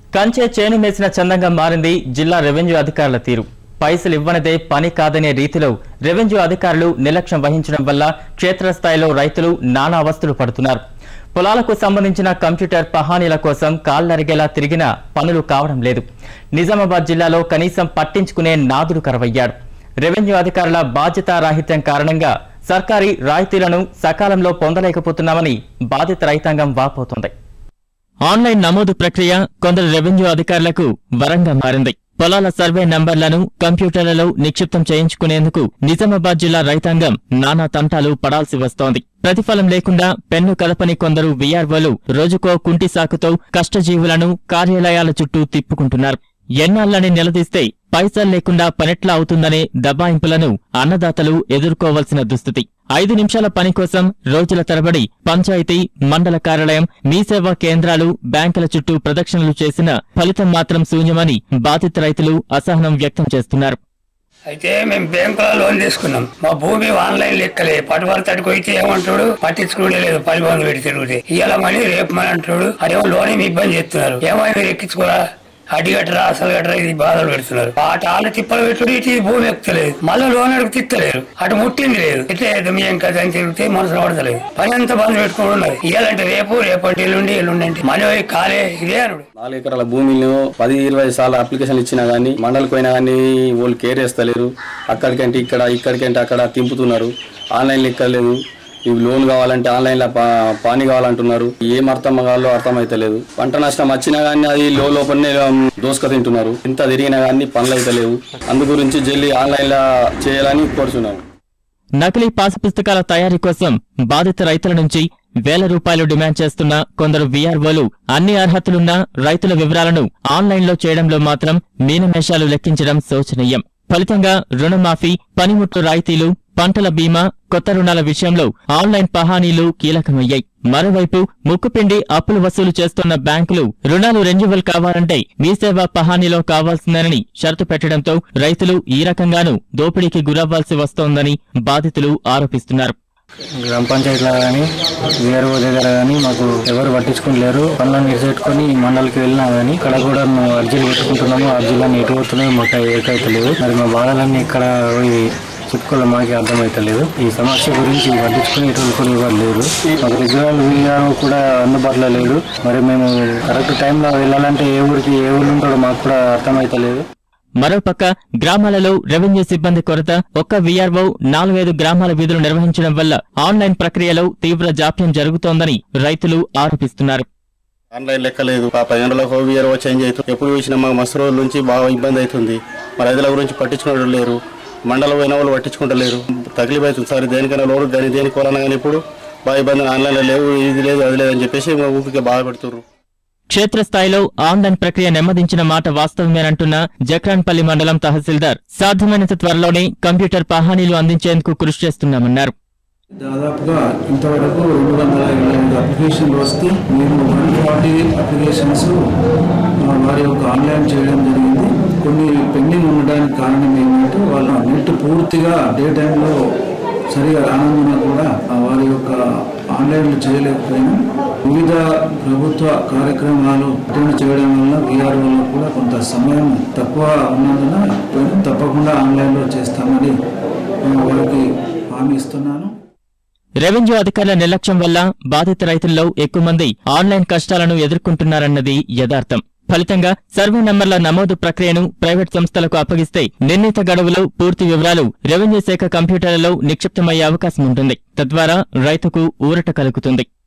కంచె చేను మేసిన చందంగా మారింది జిల్లా రెవెన్యూ అధికారుల తీరు పైసలు ఇవ్వనిదే పని కాదనే రీతిలో రెవెన్యూ అధికారులు నిర్లక్ష్యం వహించడం వల్ల క్షేత్రస్థాయిలో రైతులు నానా అవస్థలు పడుతున్నారు పొలాలకు సంబంధించిన కంప్యూటర్ పహానీల కోసం కాళ్లరిగేలా తిరిగినా పనులు కావడం లేదు నిజామాబాద్ జిల్లాలో కనీసం పట్టించుకునే నాదుడు కరవయ్యాడు రెవెన్యూ అధికారుల బాధ్యతారాహిత్యం కారణంగా సర్కారీ రాయితీలను సకాలంలో పొందలేకపోతున్నామని బాధిత రైతాంగం వాపోతుంది ఆన్లైన్ నమోదు ప్రక్రియ కొందరు రెవెన్యూ అధికారులకు వరంగా మారింది పొలాల సర్వే నంబర్లను కంప్యూటర్లలో నిక్షిప్తం చేయించుకునేందుకు నిజామాబాద్ జిల్లా రైతాంగం నానా తంటాలు పడాల్సి వస్తోంది ప్రతిఫలం లేకుండా పెన్ను కలపని కొందరు వీఆర్ఓలు రోజుకో కుంటి సాకుతో కష్టజీవులను కార్యాలయాల చుట్టూ తిప్పుకుంటున్నారు ఎన్నాళ్ళని నిలదీస్తే పైసలు లేకుండా పనెట్లా అవుతుందనే దబాయింపులను అన్నదాతలు ఎదుర్కోవాల్సిన దుస్థితి ఐదు నిమిషాల పని కోసం రోజుల తరబడి పంచాయతీ మండల కార్యాలయం మీ సేవా కేంద్రాలు బ్యాంకుల చుట్టూ ప్రదక్షిణలు చేసిన ఫలితం మాత్రం శూన్యమని బాధిత రైతులు అసహనం వ్యక్తం చేస్తున్నారు అయితే మేము బ్యాంకులో లోన్ తీసుకున్నాం మా భూమి ఆన్లైన్ లెక్కలే పట్టుబడి తడికి పోయితే ఏమంటాడు పట్టించుకోవడం లేదు పని బంధు పెట్టి తిరుగుతే ఇవాళ మని రేపు మని అంటాడు అదేమో లోన్ ఏమి ఇబ్బంది చేస్తున్నారు ఏమో మీరు ఎక్కించుకోరా అడి గట్రా అసలు గట్రా ఇది బాధలు పెడుతున్నారు అటు ఆళ్ళ తిప్పలు పెట్టుడు ఇటు ఇది భూమి ఎక్కలేదు మళ్ళీ లోన్ అడుగు తిత్తలేరు అటు ముట్టింది లేదు ఇట్లా అయితే మీ ఇంకా దాన్ని తిరిగితే మనసు పడతలేదు పని అంతా బంద్ పెట్టుకుని ఉన్నది ఇవ్వాలంటే రేపు రేపటి ఎల్లుండి ఎల్లుండి అంటే మనీ పోయి కాలే ఇదే అనుడు నాలుగు ఎకరాల భూమిలో పది ఇరవై సార్లు అప్లికేషన్ ఇచ్చినా కానీ మండలికి పోయినా కానీ వాళ్ళు కేర్ చేస్తలేరు అక్కడికంటే ఇక్కడ ఇక్కడికంటే అక్కడ తింపుతున్నారు ఆన్లైన్ లెక్కలేదు ఇవి లోన్ కావాలంటే ఆన్లైన్లో పా పాని కావాలంటున్నారు ఏం అర్థం కావాలో అర్థమైతలేదు పంట నష్టం వచ్చినా కానీ అది లో లోపలనే దోసుక తింటున్నారు ఇంత తిరిగినా కానీ పనులు అయితే లేవు అందు గురించి జల్లి ఆన్లైన్లో చేయాలని కోరుచున్నాము నకిలీ పాసు పుస్తకాల తయారీ కోసం బాధిత రైతుల నుంచి వేల రూపాయలు డిమాండ్ చేస్తున్న కొందరు వీఆర్ఓలు అన్ని అర్హతలున్న రైతుల వివరాలను ఆన్లైన్లో చేయడంలో మాత్రం మీనమేషాలు లెక్కించడం శోచనీయం ఫలితంగా రుణమాఫీ పనిముట్లు రాయితీలు పంటల బీమా కొత్త రుణాల విషయంలో ఆన్లైన్ పహానీలు కీలకమయ్యాయి మరోవైపు ముక్కుపిండి అప్పులు వసూలు చేస్తున్న బ్యాంకులు రుణాలు రెన్యువల్ కావాలంటే మీ సేవా పహానీలో కావాల్సిందేనని షరతు పెట్టడంతో రైతులు ఈ రకంగానూ దోపిడీకి గురవ్వాల్సి వస్తోందని బాధితులు ఆరోపిస్తున్నారు గ్రామ పంచాయతీలో కానీ వీఆర్ఓ దగ్గర కానీ మాకు ఎవరు పట్టించుకోలేరు పనులను నిడిచెట్టుకొని మండలికి వెళ్ళినా కానీ ఇక్కడ కూడా మేము అర్జీలు పెట్టుకుంటున్నాము ఆ అర్జీలన్నీ ఎటు పోతున్నాయో మాకు ఏకైతలేదు మరి మా బాధలన్నీ ఇక్కడ పోయి చెప్పుకోవాలి మాకే అర్థమైతలేదు ఈ సమస్య గురించి పట్టించుకుని ఎటువంటి కూడా ఎవరు లేరు మాకు రెగ్యులర్ వీఆర్ఓ కూడా అందుబాటులో లేడు మరి మేము కరెక్ట్ టైంలో వెళ్ళాలంటే ఏ ఊరికి ఏ ఊరు ఉంటాడో మాకు కూడా అర్థమైతలేదు మరోపక్క గ్రామాలలో రెవెన్యూ సిబ్బంది కొరత ఒక్క వీఆర్ఓ నాలుగైదు గ్రామాల విధులు నిర్వహించడం వల్ల ఆన్లైన్ ప్రక్రియలో తీవ్ర జాప్యం జరుగుతోందని రైతులు ఆరోపిస్తున్నారు ఆన్లైన్ లెక్క లేదు ఆ పది గంటలకు ఇయర్ చేంజ్ అవుతుంది ఎప్పుడు చూసినా మాకు మస్తు రోజుల నుంచి బాగా ఇబ్బంది అవుతుంది మా రైతుల గురించి పట్టించుకునే లేరు మండలం పోయిన వాళ్ళు పట్టించుకుంటలేరు తగిలిపోతుంది అవుతుంది సార్ దేనికైనా లోడు కానీ దేనికి కోరన్నా కానీ ఇప్పుడు బాగా ఇబ్బంది ఆన్లైన్లో లేవు ఇది లేదు అది లేదు అని చెప్పేసి మా ఊపికి బాగా పెడుతున్నారు క్షేత్రస్థాయిలో ఆన్లైన్ ప్రక్రియ నెమ్మదించిన మాట వాస్తవమేనంటున్న జక్రాన్పల్లి మండలం తహసీల్దార్ సాధ్యమైనంత త్వరలోనే కంప్యూటర్ పహానీలు అందించేందుకు కృషి చేస్తున్నామన్నారు దాదాపుగా ఇంతవరకు రెండు వందల ఇరవై ఐదు అప్లికేషన్లు వస్తే మేము వన్ ఫార్టీ అప్లికేషన్స్ ఆ, వారి యొక్క ఆన్లైన్ చేయడం జరిగింది కొన్ని పెండింగ్ ఉండడానికి కారణం ఏంటంటే వాళ్ళ నెట్ పూర్తిగా డే టైంలో సరిగా రానందున కూడా ఆ, వారి యొక్క ఆన్లైన్లో చేయలేకపోయినా వివిధ ప్రభుత్వ కార్యక్రమాలు అటెండ్ చేయడం వల్ల వీఆర్ఓలో కూడా కొంత సమయం తక్కువ ఉన్నందున పోయినా తప్పకుండా ఆన్లైన్లో చేస్తామని ఆ, వారికి హామీ ఇస్తున్నాను రెవెన్యూ అధికారుల నిర్లక్ష్యం వల్ల బాధిత రైతుల్లో ఎక్కువ మంది ఆన్లైన్ కష్టాలను ఎదుర్కొంటున్నారన్నది యథార్థం ఫలితంగా సర్వే నంబర్ల నమోదు ప్రక్రియను ప్రైవేట్ సంస్థలకు అప్పగిస్తే నిర్ణీత గడువులో పూర్తి వివరాలు రెవెన్యూ శాఖ కంప్యూటర్లలో నిక్షిప్తమయ్యే అవకాశం ఉంటుంది తద్వారా రైతుకు ఊరట కలుగుతుంది